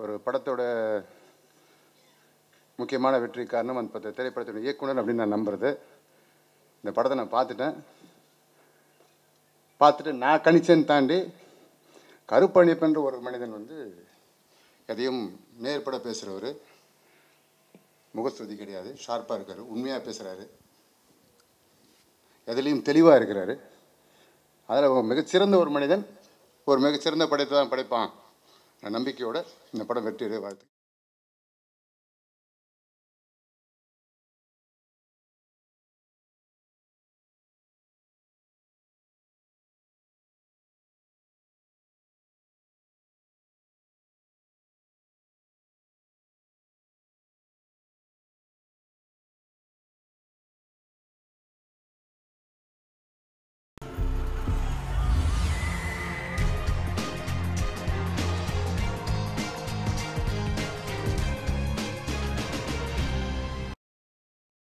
ஒரு படத்தோட முக்கியமான வெற்றி காரணம் அந்த பத்த- திரைப்படத்தோட இயக்குனர் அப்படின்னு நான் நம்புறது இந்த படத்தை நான் பார்த்துட்டேன் பார்த்துட்டு நான் கணிச்சேன்னு தாண்டி கருப்பணிப்பென்ற ஒரு மனிதன் வந்து எதையும் நேர்பட பேசுகிறவர் முகஸ்துதி கிடையாது ஷார்ப்பாக இருக்கார் உண்மையாக பேசுகிறாரு எதுலேயும் தெளிவாக இருக்கிறாரு அதில் மிகச்சிறந்த ஒரு மனிதன் ஒரு மிகச்சிறந்த படைத்தை தான் படைப்பான் நம்பிக்கையோட இந்த படம் வெற்றி வாழ்த்து